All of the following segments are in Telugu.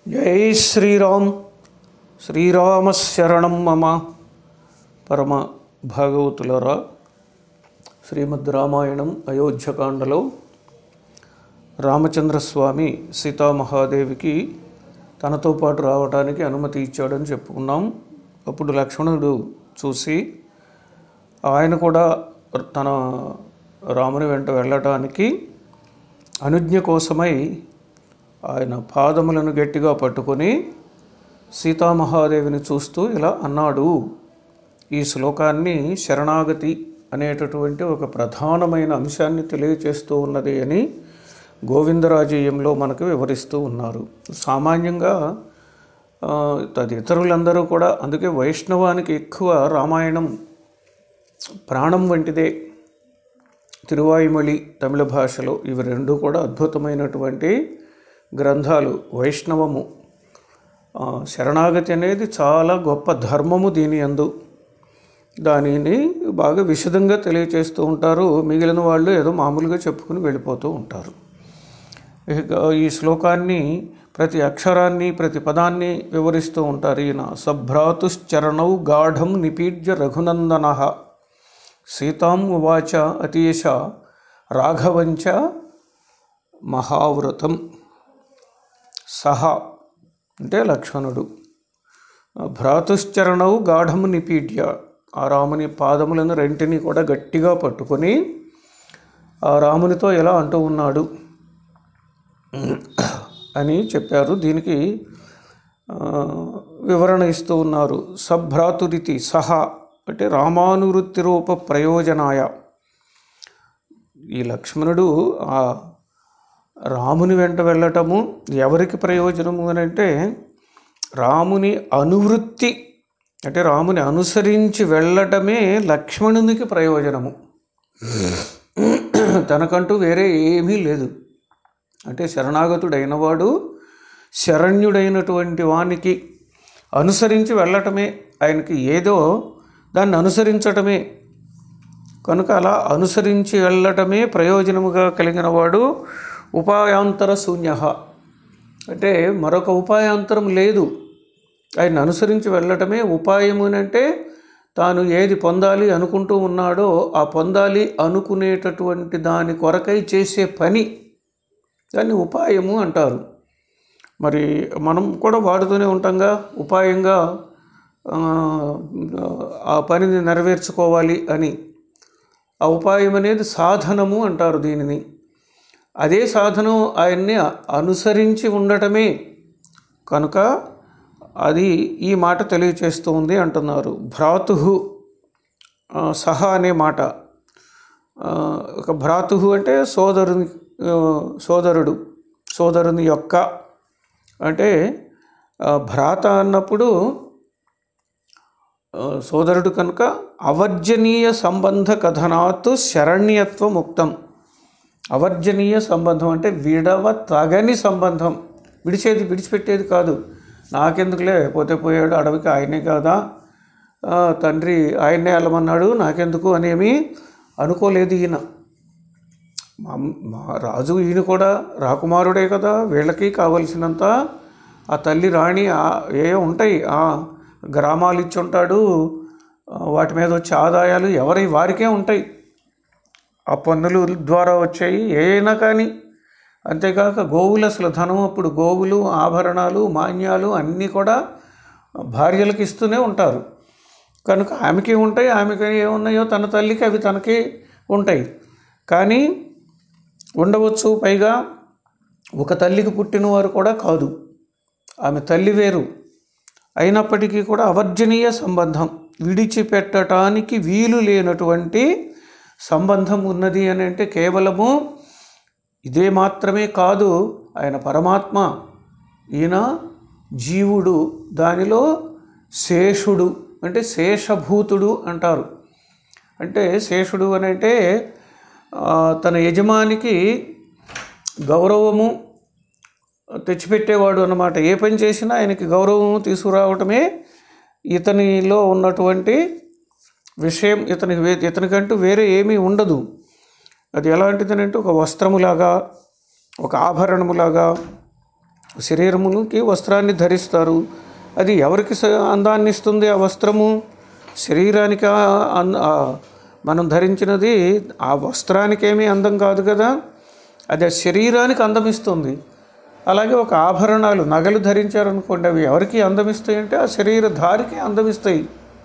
జై శ్రీరామ్ శ్రీరామశరణం మమ పరమ భాగవతులరా శ్రీమద్ రామాయణం అయోధ్యకాండలో రామచంద్రస్వామి సీతామహాదేవికి తనతో పాటు రావడానికి అనుమతి ఇచ్చాడని చెప్పుకున్నాం అప్పుడు లక్ష్మణుడు చూసి ఆయన కూడా తన రాముని వెంట వెళ్ళటానికి అనుజ్ఞ కోసమై ఆయన పాదములను గట్టిగా పట్టుకొని సీతామహాదేవిని చూస్తూ ఇలా అన్నాడు ఈ శ్లోకాన్ని శరణాగతి అనేటటువంటి ఒక ప్రధానమైన అంశాన్ని తెలియచేస్తూ ఉన్నది అని గోవిందరాజీయంలో మనకు వివరిస్తూ ఉన్నారు సామాన్యంగా ఆ, తదితరులందరూ కూడా అందుకే వైష్ణవానికి ఎక్కువ రామాయణం ప్రాణం వంటిదే తిరువాయుమొళి తమిళ భాషలో ఇవి రెండు కూడా అద్భుతమైనటువంటి గ్రంథాలు వైష్ణవము ఆ, శరణాగతి అనేది చాలా గొప్ప ధర్మము దీని అందు దానిని బాగా విశదంగా తెలియచేస్తూ ఉంటారు మిగిలిన వాళ్ళు ఏదో మామూలుగా చెప్పుకుని వెళ్ళిపోతూ ఉంటారు ఇక ఈ శ్లోకాన్ని ప్రతి అక్షరాన్ని ప్రతి పదాన్ని వివరిస్తూ ఉంటారు ఈయన సభ్రాతుశ్చరణౌ గాఢం నిపీడ్య రఘునందన సీతాం ఉవాచ అతీష రాఘవంచ మహావ్రతం సహ అంటే లక్ష్మణుడు భ్రాతుశ్చరణౌ గాఢము నిపీడ్య ఆ రాముని పాదములను రెంటిని కూడా గట్టిగా పట్టుకొని ఆ రామునితో ఎలా అంటూ ఉన్నాడు అని చెప్పారు దీనికి ఆ, వివరణ ఇస్తూ ఉన్నారు సభ్రాతురితి సహా అంటే రామానువృత్తి రూప ప్రయోజనాయ ఈ లక్ష్మణుడు ఆ రాముని వెంట వెళ్ళటము ఎవరికి ప్రయోజనము అని అంటే రాముని అనువృత్తి అంటే రాముని అనుసరించి వెళ్ళటమే లక్ష్మణునికి ప్రయోజనము తనకంటూ వేరే ఏమీ లేదు అంటే శరణాగతుడైనవాడు శరణ్యుడైనటువంటి వానికి అనుసరించి వెళ్ళటమే ఆయనకి ఏదో దాన్ని అనుసరించటమే కనుక అలా అనుసరించి వెళ్ళటమే ప్రయోజనముగా కలిగిన వాడు ఉపాయాంతర శూన్య అంటే మరొక ఉపాయాంతరం లేదు ఆయన అనుసరించి వెళ్ళటమే ఉపాయము అని అంటే తాను ఏది పొందాలి అనుకుంటూ ఉన్నాడో ఆ పొందాలి అనుకునేటటువంటి దాని కొరకై చేసే పని దాన్ని ఉపాయము అంటారు మరి మనం కూడా వాడుతూనే ఉంటాంగా ఉపాయంగా ఆ, ఆ పనిని నెరవేర్చుకోవాలి అని ఆ ఉపాయం అనేది సాధనము అంటారు దీనిని అదే సాధనం ఆయన్ని అనుసరించి ఉండటమే కనుక అది ఈ మాట తెలియచేస్తూ ఉంది అంటున్నారు భ్రాతు సహా అనే మాట ఆ, ఒక భ్రాతు అంటే సోదరుని ఆ, సోదరుడు సోదరుని యొక్క అంటే ఆ, భ్రాత అన్నప్పుడు ఆ, సోదరుడు కనుక అవర్జనీయ సంబంధ కథనాత్ శరణ్యత్వం ఉక్తం అవర్జనీయ సంబంధం అంటే విడవ తగని సంబంధం విడిచేది విడిచిపెట్టేది కాదు నాకెందుకులే పోతే పోయాడు అడవికి ఆయనే కాదా ఆ, తండ్రి ఆయన్నే వెళ్ళమన్నాడు నాకెందుకు అనేమి అనుకోలేదు ఈయన మా మా రాజు ఈయన కూడా రాకుమారుడే కదా వీళ్ళకి కావలసినంత ఆ తల్లి రాణి ఆ- ఏ ఉంటాయి ఆ గ్రామాలు ఇచ్చి ఉంటాడు ఆ, వాటి మీద వచ్చే ఆదాయాలు ఎవరి వారికే ఉంటాయి ఆ పన్నుల ద్వారా వచ్చాయి ఏమైనా కానీ అంతేకాక గోవులు అసలు ధనం అప్పుడు గోవులు ఆభరణాలు మాన్యాలు అన్నీ కూడా భార్యలకు ఇస్తూనే ఉంటారు కనుక ఆమెకి ఉంటాయి ఆమెకి ఏమున్నాయో తన తల్లికి అవి తనకి ఉంటాయి కానీ ఉండవచ్చు పైగా ఒక తల్లికి పుట్టినవారు కూడా కాదు ఆమె తల్లి వేరు అయినప్పటికీ కూడా అవర్జనీయ సంబంధం విడిచిపెట్టడానికి వీలు లేనటువంటి సంబంధం ఉన్నది అని అంటే కేవలము ఇదే మాత్రమే కాదు ఆయన పరమాత్మ ఈయన జీవుడు దానిలో శేషుడు అంటే శేషభూతుడు అంటారు అంటే శేషుడు అని అంటే ఆ, తన యజమానికి గౌరవము తెచ్చిపెట్టేవాడు అన్నమాట ఏ పని చేసినా ఆయనకి గౌరవము తీసుకురావటమే ఇతనిలో ఉన్నటువంటి విషయం ఇతనికి వే ఇతనికంటూ వేరే ఏమీ ఉండదు అది ఎలాంటిదనంటే ఒక వస్త్రములాగా ఒక ఆభరణములాగా శరీరముకి వస్త్రాన్ని ధరిస్తారు అది ఎవరికి స- అందాన్ని ఇస్తుంది ఆ వస్త్రము శరీరానికి ఆ- అన్- ఆ మనం ధరించినది ఆ వస్త్రానికేమీ అందం కాదు కదా అది ఆ శరీరానికి అందం ఇస్తుంది అలాగే ఒక ఆభరణాలు నగలు ధరించారనుకోండి అవి ఎవరికి అందం ఇస్తాయి అంటే ఆ శరీరధారికి అందం ఇస్తాయి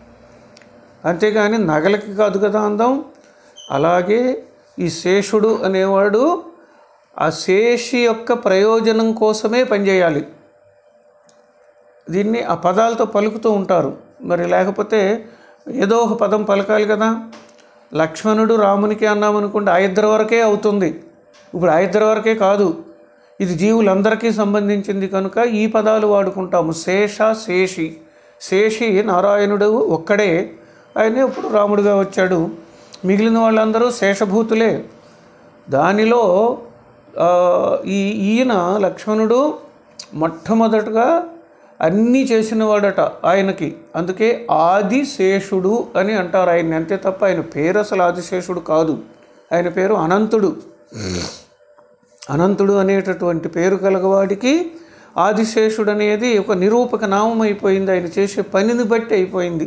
అంతేగాని నగలకి కాదు కదా అందం అలాగే ఈ శేషుడు అనేవాడు ఆ శేషి యొక్క ప్రయోజనం కోసమే పనిచేయాలి దీన్ని ఆ పదాలతో పలుకుతూ ఉంటారు మరి లేకపోతే ఏదో ఒక పదం పలకాలి కదా లక్ష్మణుడు రామునికి అన్నామనుకుంటే ఆ ఇద్దరి వరకే అవుతుంది ఇప్పుడు ఆ ఇద్దరి వరకే కాదు ఇది జీవులందరికీ సంబంధించింది కనుక ఈ పదాలు వాడుకుంటాము శేష శేషి శేషి నారాయణుడు ఒక్కడే ఆయనే ఇప్పుడు రాముడుగా వచ్చాడు మిగిలిన వాళ్ళందరూ శేషభూతులే దానిలో ఆ, ఈ ఈయన లక్ష్మణుడు మొట్టమొదటగా అన్నీ చేసినవాడట ఆయనకి అందుకే ఆదిశేషుడు అని అంటారు ఆయన అంతే తప్ప ఆయన పేరు అసలు ఆదిశేషుడు కాదు ఆయన పేరు అనంతుడు అనంతుడు అనేటటువంటి పేరు కలగవాడికి ఆదిశేషుడు అనేది ఒక నిరూపక నామం అయిపోయింది ఆయన చేసే పనిని బట్టి అయిపోయింది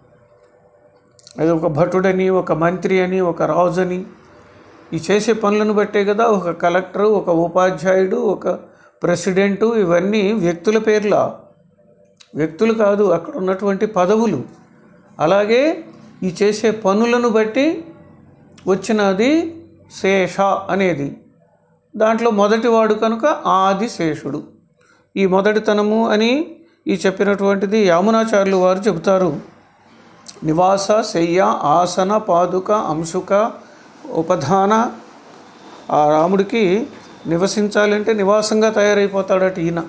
అది ఒక భటుడని ఒక మంత్రి అని ఒక రాజు అని ఈ చేసే పనులను బట్టే కదా ఒక కలెక్టరు ఒక ఉపాధ్యాయుడు ఒక ప్రెసిడెంటు ఇవన్నీ వ్యక్తుల పేర్ల వ్యక్తులు కాదు అక్కడ ఉన్నటువంటి పదవులు అలాగే ఈ చేసే పనులను బట్టి వచ్చినది శేష అనేది దాంట్లో మొదటివాడు కనుక ఆది శేషుడు ఈ మొదటితనము అని ఈ చెప్పినటువంటిది యామునాచార్యులు వారు చెబుతారు నివాస శయ్య ఆసన పాదుక అంశుక ఉపధాన ఆ రాముడికి నివసించాలంటే నివాసంగా తయారైపోతాడట ఈయన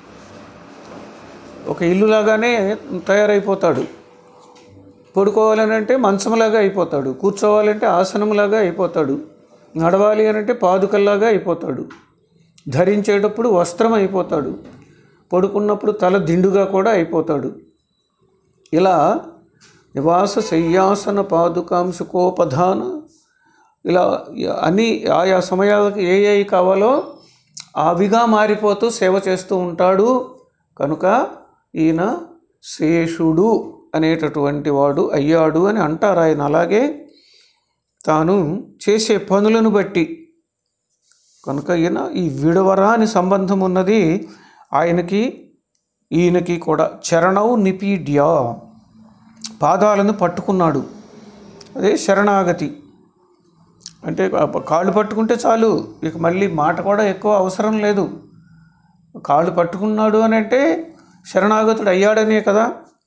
ఒక ఇల్లులాగానే తయారైపోతాడు పడుకోవాలని అంటే మంచంలాగా అయిపోతాడు కూర్చోవాలంటే ఆసనంలాగా అయిపోతాడు నడవాలి అని అంటే పాదుకల్లాగా అయిపోతాడు ధరించేటప్పుడు వస్త్రం అయిపోతాడు పడుకున్నప్పుడు తల దిండుగా కూడా అయిపోతాడు ఇలా నివాస శయ్యాసన పాదుకాంశుకోపధాన ఇలా అన్ని ఆయా సమయాలకు ఏ ఏ కావాలో అవిగా మారిపోతూ సేవ చేస్తూ ఉంటాడు కనుక ఈయన శేషుడు అనేటటువంటి వాడు అయ్యాడు అని అంటారు ఆయన అలాగే తాను చేసే పనులను బట్టి కనుక ఈయన ఈ విడవరాని సంబంధం ఉన్నది ఆయనకి ఈయనకి కూడా చరణౌ నిపీడ్య పాదాలను పట్టుకున్నాడు అదే శరణాగతి అంటే కాళ్ళు పట్టుకుంటే చాలు ఇక మళ్ళీ మాట కూడా ఎక్కువ అవసరం లేదు కాళ్ళు పట్టుకున్నాడు అని అంటే శరణాగతుడు అయ్యాడనే కదా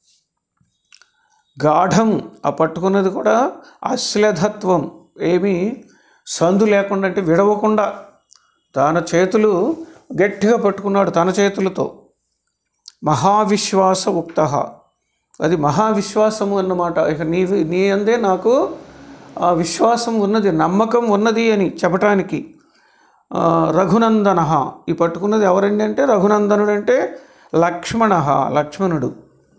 గాఢం ఆ పట్టుకున్నది కూడా అశ్లధత్వం ఏమీ సందు లేకుండా అంటే విడవకుండా తన చేతులు గట్టిగా పట్టుకున్నాడు తన చేతులతో మహావిశ్వాస ఉక్త అది మహావిశ్వాసము అన్నమాట ఇక నీ నీ అందే నాకు ఆ విశ్వాసం ఉన్నది నమ్మకం ఉన్నది అని చెప్పటానికి ఆ, రఘునందన ఈ పట్టుకున్నది ఎవరండి అంటే రఘునందనుడు అంటే లక్ష్మణ లక్ష్మణుడు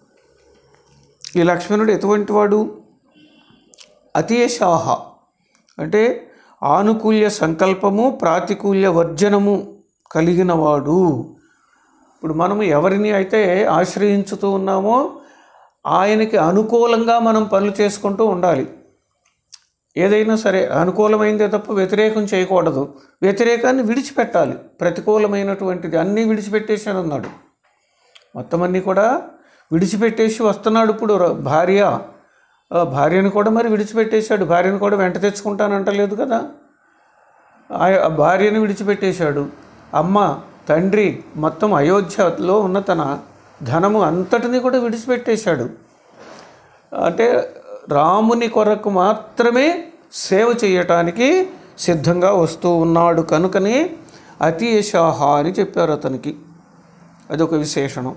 ఈ లక్ష్మణుడు ఎటువంటి వాడు అతీశాహ అంటే ఆనుకూల్య సంకల్పము ప్రాతికూల్య వర్జనము కలిగినవాడు ఇప్పుడు మనము ఎవరిని అయితే ఆశ్రయించుతూ ఉన్నామో ఆయనకి అనుకూలంగా మనం పనులు చేసుకుంటూ ఉండాలి ఏదైనా సరే అనుకూలమైందే తప్ప వ్యతిరేకం చేయకూడదు వ్యతిరేకాన్ని విడిచిపెట్టాలి ప్రతికూలమైనటువంటిది అన్నీ విడిచిపెట్టేశాను అన్నాడు మొత్తం అన్నీ కూడా విడిచిపెట్టేసి వస్తున్నాడు ఇప్పుడు ర- భార్య ఆ భార్యను కూడా మరి విడిచిపెట్టేశాడు భార్యను కూడా వెంట తెచ్చుకుంటానంటలేదు కదా ఆ- ఆ భార్యను విడిచిపెట్టేశాడు అమ్మ తండ్రి మొత్తం అయోధ్యలో ఉన్న తన ధనము అంతటిని కూడా విడిచిపెట్టేశాడు అంటే రాముని కొరకు మాత్రమే సేవ చేయటానికి సిద్ధంగా వస్తూ ఉన్నాడు కనుకనే అతీయశాహ అని చెప్పారు అతనికి అదొక విశేషణం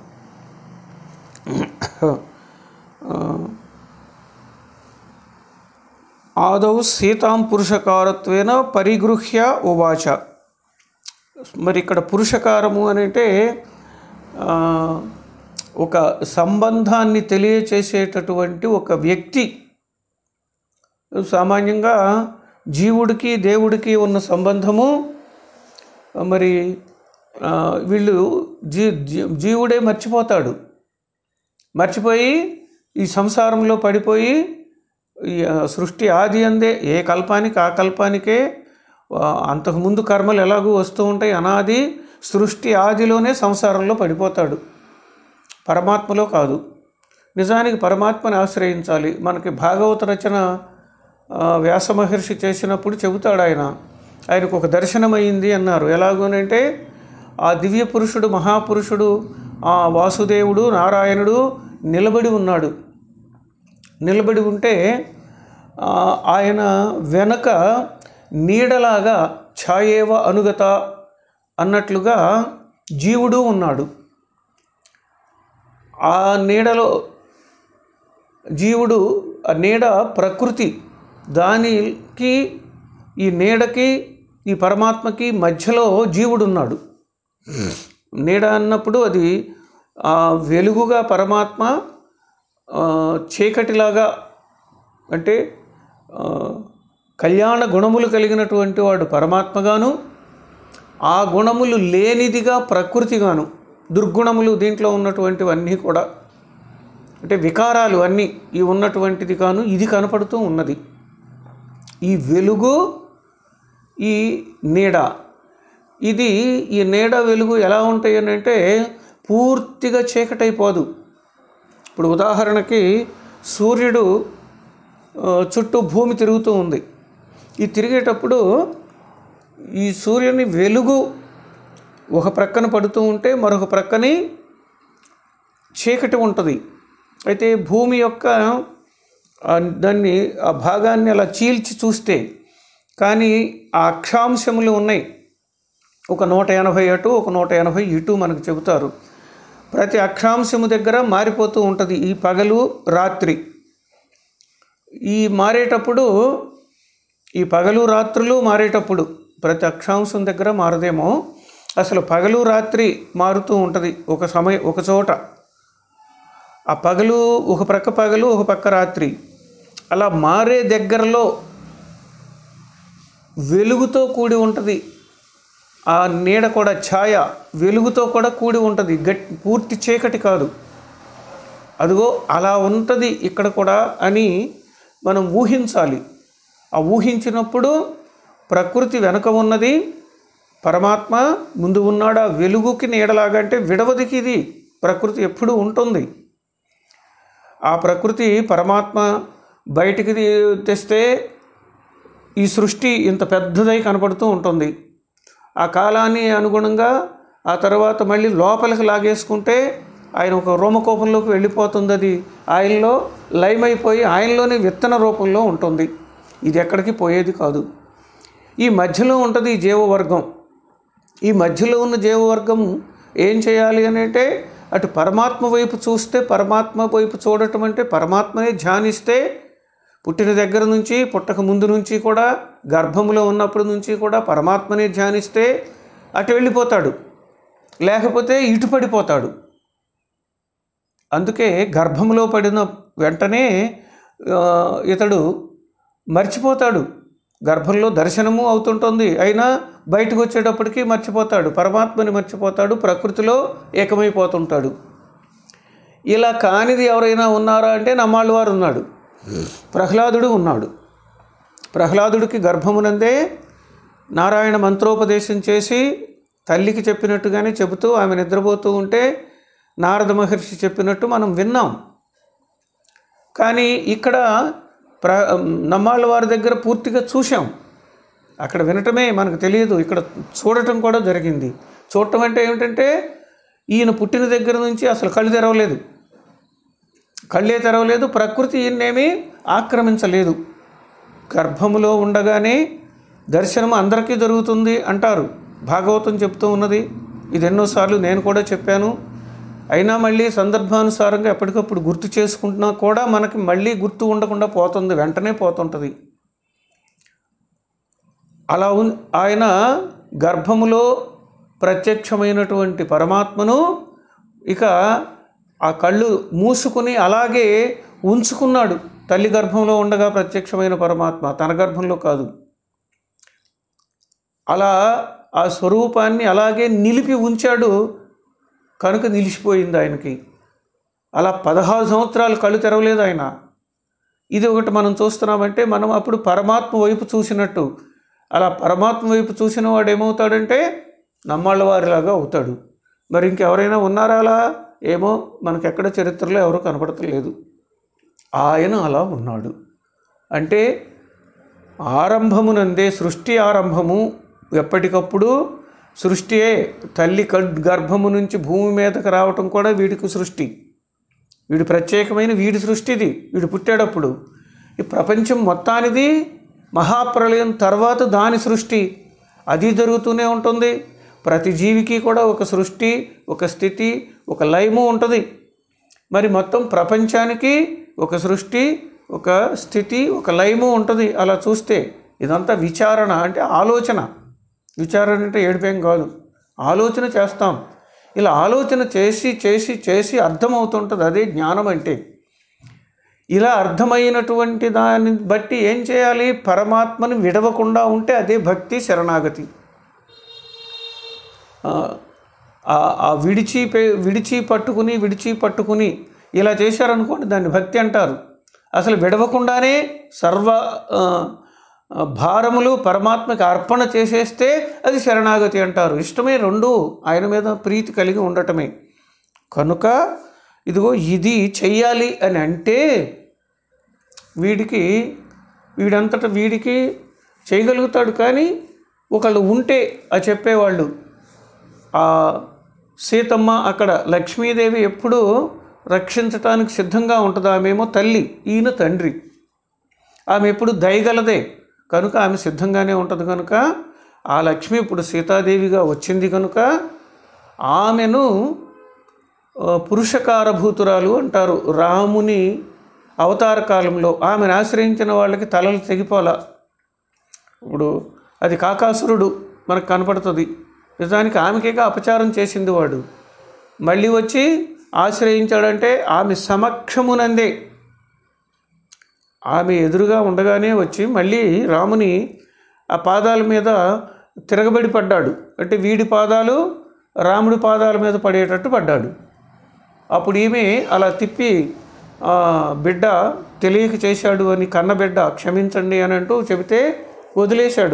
ఆదౌ సీతాం పురుషకారత్వేన పరిగృహ్య ఉవాచ మరి ఇక్కడ పురుషకారము అని అంటే ఆ, ఒక సంబంధాన్ని తెలియచేసేటటువంటి ఒక వ్యక్తి సామాన్యంగా జీవుడికి దేవుడికి ఉన్న సంబంధము మరి ఆ, వీళ్ళు జీ జీ- జీవుడే మర్చిపోతాడు మర్చిపోయి ఈ సంసారంలో పడిపోయి ఈ ఆ, సృష్టి ఆది అందే ఏ కల్పానికి ఆ కల్పానికే ఆ, అంతకుముందు కర్మలు ఎలాగూ వస్తూ ఉంటాయి అనాది సృష్టి ఆదిలోనే సంసారంలో పడిపోతాడు పరమాత్మలో కాదు నిజానికి పరమాత్మని ఆశ్రయించాలి మనకి భాగవత రచన ఆ, వ్యాస మహర్షి చేసినప్పుడు చెబుతాడు ఆయన ఆయనకు ఒక దర్శనమైంది అన్నారు ఎలాగోనంటే ఆ దివ్య పురుషుడు మహాపురుషుడు ఆ వాసుదేవుడు నారాయణుడు నిలబడి ఉన్నాడు నిలబడి ఉంటే ఆ, ఆయన వెనక నీడలాగా ఛాయేవ అనుగత అన్నట్లుగా జీవుడు ఉన్నాడు ఆ నీడలో జీవుడు ఆ నీడ ప్రకృతి దానికి ఈ నీడకి ఈ పరమాత్మకి మధ్యలో జీవుడు ఉన్నాడు నీడ అన్నప్పుడు అది ఆ వెలుగుగా పరమాత్మ ఆ, చీకటిలాగా అంటే ఆ, కళ్యాణ గుణములు కలిగినటువంటి వాడు పరమాత్మగాను ఆ గుణములు లేనిదిగా ప్రకృతిగాను దుర్గుణములు దీంట్లో ఉన్నటువంటివన్నీ కూడా అంటే వికారాలు అన్నీ ఈ ఉన్నటువంటిది కాను ఇది కనపడుతూ ఉన్నది ఈ వెలుగు ఈ నీడ ఇది ఈ నీడ వెలుగు ఎలా ఉంటాయి అని అంటే పూర్తిగా చీకటైపోదు ఇప్పుడు ఉదాహరణకి సూర్యుడు ఆ, చుట్టూ భూమి తిరుగుతూ ఉంది ఈ తిరిగేటప్పుడు ఈ సూర్యుని వెలుగు ఒక ప్రక్కన పడుతూ ఉంటే మరొక ప్రక్కని చీకటి ఉంటుంది అయితే భూమి యొక్క ఆ దాన్ని ఆ భాగాన్ని అలా చీల్చి చూస్తే కానీ ఆ అక్షాంశములు ఉన్నాయి ఒక నూట ఎనభై అటు ఒక నూట ఎనభై ఇటు మనకు చెబుతారు ప్రతి అక్షాంశము దగ్గర మారిపోతూ ఉంటుంది ఈ పగలు రాత్రి ఈ మారేటప్పుడు ఈ పగలు రాత్రులు మారేటప్పుడు ప్రతి అక్షాంశం దగ్గర మారదేమో అసలు పగలు రాత్రి మారుతూ ఉంటుంది ఒక సమయం ఒక చోట ఆ పగలు ఒక ప్రక్క పగలు ఒక పక్క రాత్రి అలా మారే దగ్గరలో వెలుగుతో కూడి ఉంటుంది ఆ నీడ కూడా ఛాయ వెలుగుతో కూడా కూడి ఉంటుంది గట్ పూర్తి చీకటి కాదు అదిగో అలా ఉంటుంది ఇక్కడ కూడా అని మనం ఊహించాలి ఆ ఊహించినప్పుడు ప్రకృతి వెనక ఉన్నది పరమాత్మ ముందు ఉన్నాడు ఆ వెలుగుకి నీడలాగా అంటే విడవదికి ఇది ప్రకృతి ఎప్పుడూ ఉంటుంది ఆ ప్రకృతి పరమాత్మ బయటికి తీ- తెస్తే ఈ సృష్టి ఇంత పెద్దదై కనపడుతూ ఉంటుంది ఆ కాలాన్ని అనుగుణంగా ఆ తర్వాత మళ్ళీ లోపలికి లాగేసుకుంటే ఆయన ఒక రోమకోపంలోకి వెళ్ళిపోతుంది అది ఆయనలో లయమైపోయి ఆయనలోనే విత్తన రూపంలో ఉంటుంది ఇది ఎక్కడికి పోయేది కాదు ఈ మధ్యలో ఉంటుంది ఈ జీవవర్గం ఈ మధ్యలో ఉన్న జీవవర్గం ఏం చేయాలి అని అంటే అటు పరమాత్మ వైపు చూస్తే పరమాత్మ వైపు చూడటం అంటే పరమాత్మనే ధ్యానిస్తే పుట్టిన దగ్గర నుంచి పుట్టక ముందు నుంచి కూడా గర్భంలో ఉన్నప్పటి నుంచి కూడా పరమాత్మని ధ్యానిస్తే అటు వెళ్ళిపోతాడు లేకపోతే ఇటు పడిపోతాడు అందుకే గర్భంలో పడిన వెంటనే ఆ, ఇతడు మర్చిపోతాడు గర్భంలో దర్శనము అవుతుంటుంది అయినా బయటకు వచ్చేటప్పటికి మర్చిపోతాడు పరమాత్మని మర్చిపోతాడు ప్రకృతిలో ఏకమైపోతుంటాడు ఇలా కానిది ఎవరైనా ఉన్నారా అంటే నమ్మాళ్ళ వారు ఉన్నాడు ప్రహ్లాదుడు ఉన్నాడు ప్రహ్లాదుడికి గర్భమునందే నారాయణ మంత్రోపదేశం చేసి తల్లికి చెప్పినట్టుగానే చెబుతూ ఆమె నిద్రపోతూ ఉంటే నారద మహర్షి చెప్పినట్టు మనం విన్నాం కానీ ఇక్కడ ప్ర నమ్మాళ్ళ వారి దగ్గర పూర్తిగా చూసాం అక్కడ వినటమే మనకు తెలియదు ఇక్కడ చూడటం కూడా జరిగింది చూడటం అంటే ఏమిటంటే ఈయన పుట్టిన దగ్గర నుంచి అసలు కళ్ళు తెరవలేదు కళ్ళే తెరవలేదు ప్రకృతి ఈయన్నేమీ ఆక్రమించలేదు గర్భములో ఉండగానే దర్శనం అందరికీ జరుగుతుంది అంటారు భాగవతం చెప్తూ ఉన్నది ఇది ఎన్నోసార్లు నేను కూడా చెప్పాను అయినా మళ్ళీ సందర్భానుసారంగా ఎప్పటికప్పుడు గుర్తు చేసుకుంటున్నా కూడా మనకి మళ్ళీ గుర్తు ఉండకుండా పోతుంది వెంటనే పోతుంటుంది అలా ఉన్ ఆయన గర్భములో ప్రత్యక్షమైనటువంటి పరమాత్మను ఇక ఆ కళ్ళు మూసుకుని అలాగే ఉంచుకున్నాడు తల్లి గర్భంలో ఉండగా ప్రత్యక్షమైన పరమాత్మ తన గర్భంలో కాదు అలా ఆ స్వరూపాన్ని అలాగే నిలిపి ఉంచాడు కనుక నిలిచిపోయింది ఆయనకి అలా పదహారు సంవత్సరాలు కళ్ళు తెరవలేదు ఆయన ఇది ఒకటి మనం చూస్తున్నామంటే మనం అప్పుడు పరమాత్మ వైపు చూసినట్టు అలా పరమాత్మ వైపు చూసిన వాడు ఏమవుతాడంటే నమ్మాళ్ళ వారిలాగా అవుతాడు మరి ఇంకెవరైనా ఉన్నారా అలా ఏమో మనకెక్కడ చరిత్రలో ఎవరు కనపడతలేదు ఆయన అలా ఉన్నాడు అంటే ఆరంభమునందే సృష్టి ఆరంభము ఎప్పటికప్పుడు సృష్టియే తల్లి కడ్ గర్భము నుంచి భూమి మీదకి రావటం కూడా వీడికి సృష్టి వీడి ప్రత్యేకమైన వీడి సృష్టిది వీడు పుట్టాడప్పుడు ఈ ప్రపంచం మొత్తానిది మహాప్రళయం తర్వాత దాని సృష్టి అది జరుగుతూనే ఉంటుంది ప్రతి జీవికి కూడా ఒక సృష్టి ఒక స్థితి ఒక లయము ఉంటుంది మరి మొత్తం ప్రపంచానికి ఒక సృష్టి ఒక స్థితి ఒక లయము ఉంటుంది అలా చూస్తే ఇదంతా విచారణ అంటే ఆలోచన విచారణ అంటే ఏడిపేం కాదు ఆలోచన చేస్తాం ఇలా ఆలోచన చేసి చేసి చేసి అర్థమవుతుంటుంది అదే జ్ఞానం అంటే ఇలా అర్థమైనటువంటి దాన్ని బట్టి ఏం చేయాలి పరమాత్మని విడవకుండా ఉంటే అదే భక్తి శరణాగతి ఆ, ఆ- ఆ విడిచి పే- విడిచి పట్టుకుని విడిచి పట్టుకుని ఇలా చేశారనుకోండి దాన్ని భక్తి అంటారు అసలు విడవకుండానే సర్వ ఆ, ఆ, భారములు పరమాత్మకి అర్పణ చేసేస్తే అది శరణాగతి అంటారు ఇష్టమే రెండు ఆయన మీద ప్రీతి కలిగి ఉండటమే కనుక ఇదిగో ఇది చెయ్యాలి అని అంటే వీడికి వీడంతట వీడికి చేయగలుగుతాడు కానీ ఒకళ్ళు ఉంటే ఆ చెప్పేవాళ్ళు ఆ సీతమ్మ అక్కడ లక్ష్మీదేవి ఎప్పుడూ రక్షించటానికి సిద్ధంగా ఉంటుంది ఆమెమో తల్లి ఈయన తండ్రి ఆమె ఎప్పుడు దయగలదే కనుక ఆమె సిద్ధంగానే ఉంటుంది కనుక ఆ లక్ష్మి ఇప్పుడు సీతాదేవిగా వచ్చింది కనుక ఆమెను ఆ, పురుషకారభూతురాలు అంటారు రాముని అవతార కాలంలో ఆమెను ఆశ్రయించిన వాళ్ళకి తలలు తెగిపోలా ఇప్పుడు అది కాకాసురుడు మనకు కనపడుతుంది నిజానికి ఆమెకేగా అపచారం చేసింది వాడు మళ్ళీ వచ్చి ఆశ్రయించాడంటే ఆమె సమక్షమునందే ఆమె ఎదురుగా ఉండగానే వచ్చి మళ్ళీ రాముని ఆ పాదాల మీద తిరగబడి పడ్డాడు అంటే వీడి పాదాలు రాముడి పాదాల మీద పడేటట్టు పడ్డాడు అప్పుడు ఈమె అలా తిప్పి ఆ, బిడ్డ తెలియక చేశాడు అని కన్న బిడ్డ క్షమించండి అని అంటూ చెబితే వదిలేశాడు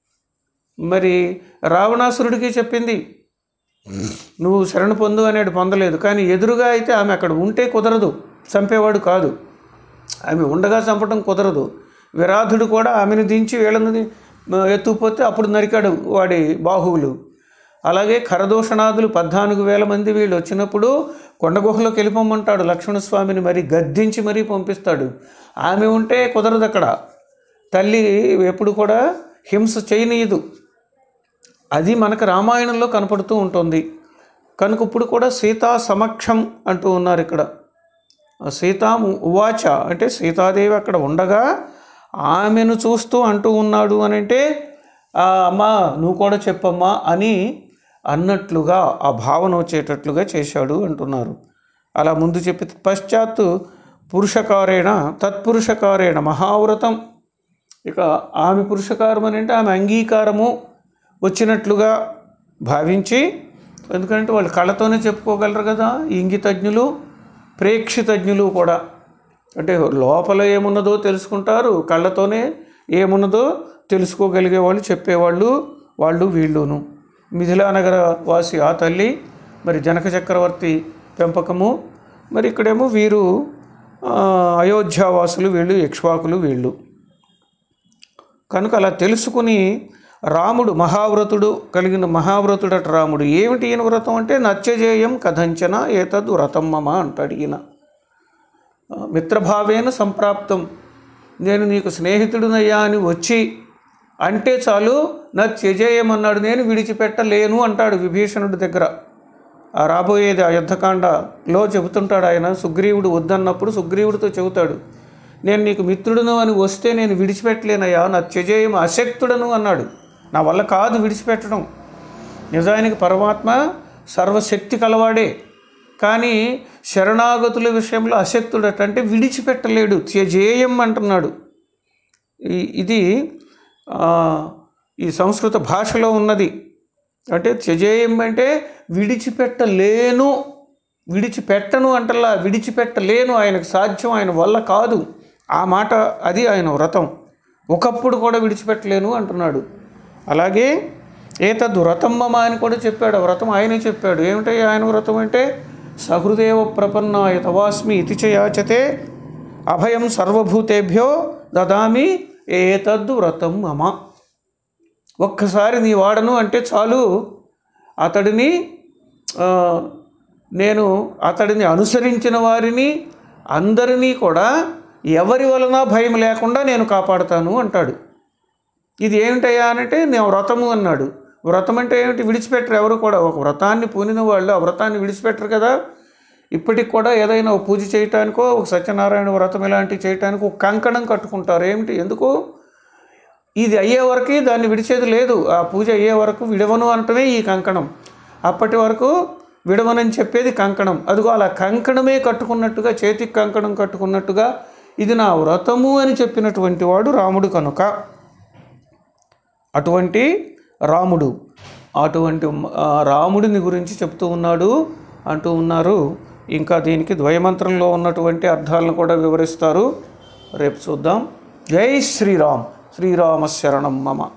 మరి రావణాసురుడికి చెప్పింది నువ్వు శరణు పొందు అనేది పొందలేదు కానీ ఎదురుగా అయితే ఆమె అక్కడ ఉంటే కుదరదు చంపేవాడు కాదు ఆమె ఉండగా చంపడం కుదరదు విరాధుడు కూడా ఆమెను దించి వీళ్ళని ఎత్తుకుపోతే అప్పుడు నరికాడు వాడి బాహువులు అలాగే ఖరదూషణాదులు పద్నాలుగు వేల మంది వీళ్ళు వచ్చినప్పుడు కొండ గుహలోకి వెళ్ళిపోమంటాడు లక్ష్మణస్వామిని మరి గద్దించి మరీ పంపిస్తాడు ఆమె ఉంటే కుదరదు అక్కడ తల్లి ఎప్పుడు కూడా హింస చేయనీయదు అది మనకు రామాయణంలో కనపడుతూ ఉంటుంది కనుక ఇప్పుడు కూడా సీతా సమక్షం అంటూ ఉన్నారు ఇక్కడ సీతా ఉవాచ అంటే సీతాదేవి అక్కడ ఉండగా ఆమెను చూస్తూ అంటూ ఉన్నాడు అని అంటే "ఆ, అమ్మా నువ్వు కూడా చెప్పమ్మా అని అన్నట్లుగా ఆ భావన వచ్చేటట్లుగా చేశాడు అంటున్నారు అలా ముందు చెప్పి పశ్చాత్తు పురుషకారేణ తత్పురుషకారేణ మహావ్రతం ఇక ఆమె పురుషకారం అని అంటే ఆమె అంగీకారము వచ్చినట్లుగా భావించి ఎందుకంటే వాళ్ళు కళ్ళతోనే చెప్పుకోగలరు కదా ఇంగితజ్ఞులు ప్రేక్షితజ్ఞులు కూడా అంటే లోపల ఏమున్నదో తెలుసుకుంటారు కళ్ళతోనే ఏమున్నదో తెలుసుకోగలిగే వాళ్ళు చెప్పేవాళ్ళు వాళ్ళు వీళ్ళును మిథిలా నగర వాసి ఆ తల్లి మరి జనక చక్రవర్తి పెంపకము మరి ఇక్కడేమో వీరు ఆ, అయోధ్యావాసులు వీళ్ళు ఇక్ష్వాకులు వీళ్ళు కనుక అలా తెలుసుకుని రాముడు మహావ్రతుడు కలిగిన మహావ్రతుడట రాముడు ఏమిటి ఈయన వ్రతం అంటే నత్యజేయం కథంచన ఏతద్ వ్రతం మమ అంటాడు ఈయన ఆ, మిత్రభావేన సంప్రాప్తం నేను నీకు స్నేహితుడినయ్యా అని వచ్చి అంటే చాలు నా త్యజేయం అన్నాడు నేను విడిచిపెట్టలేను అంటాడు విభీషణుడి దగ్గర ఆ రాబోయేది ఆ యుద్ధకాండలో చెబుతుంటాడు ఆయన సుగ్రీవుడు వద్దన్నప్పుడు సుగ్రీవుడితో చెబుతాడు నేను నీకు మిత్రుడును అని వస్తే నేను విడిచిపెట్టలేనయ్యా నా త్యజేయం అశక్తుడను అన్నాడు నా వల్ల కాదు విడిచిపెట్టడం నిజానికి పరమాత్మ సర్వశక్తి కలవాడే కానీ శరణాగతుల విషయంలో అశక్తుడట అంటే విడిచిపెట్టలేడు త్యజేయం అంటున్నాడు ఈ ఇది ఆ, ఈ సంస్కృత భాషలో ఉన్నది అంటే త్యజేయం అంటే విడిచిపెట్టలేను విడిచిపెట్టను అంటల్లా విడిచిపెట్టలేను ఆయనకు సాధ్యం ఆయన వల్ల కాదు ఆ మాట అది ఆయన వ్రతం ఒకప్పుడు కూడా విడిచిపెట్టలేను అంటున్నాడు అలాగే ఏతద్ వ్రతం మమ అని కూడా చెప్పాడు ఆ వ్రతం ఆయనే చెప్పాడు ఏమిటి ఆయన వ్రతం అంటే సహృదేవ ప్రపన్నాయ తవాస్మి ఇతి చ యాచతే అభయం సర్వభూతేభ్యో దదామి ఏతద్ వ్రతం మమ ఒక్కసారి నీ వాడను అంటే చాలు అతడిని ఆ, నేను అతడిని అనుసరించిన వారిని అందరినీ కూడా ఎవరి వలన భయం లేకుండా నేను కాపాడుతాను అంటాడు ఇది ఏమిటయ్యా అంటే నేను వ్రతము అన్నాడు వ్రతం అంటే ఏమిటి విడిచిపెట్టరు ఎవరు కూడా ఒక వ్రతాన్ని పూనిన వాళ్ళు ఆ వ్రతాన్ని విడిచిపెట్టరు కదా ఇప్పటికి కూడా ఏదైనా ఒక పూజ చేయటానికో ఒక సత్యనారాయణ వ్రతం ఇలాంటివి చేయటానికి ఒక కంకణం కట్టుకుంటారు ఏమిటి ఎందుకు ఇది అయ్యే వరకు దాన్ని విడిచేది లేదు ఆ పూజ అయ్యే వరకు విడవను అంటమే ఈ కంకణం అప్పటి వరకు విడవనని చెప్పేది కంకణం అదిగో అలా కంకణమే కట్టుకున్నట్టుగా చేతికి కంకణం కట్టుకున్నట్టుగా ఇది నా వ్రతము అని చెప్పినటువంటి వాడు రాముడు కనుక అటువంటి రాముడు అటువంటి ఆ, రాముడిని గురించి చెప్తూ ఉన్నాడు అంటూ ఉన్నారు ఇంకా దీనికి ద్వయమంత్రంలో ఉన్నటువంటి అర్థాలను కూడా వివరిస్తారు రేపు చూద్దాం జై శ్రీరామ్ శ్రీరామ శరణం మమ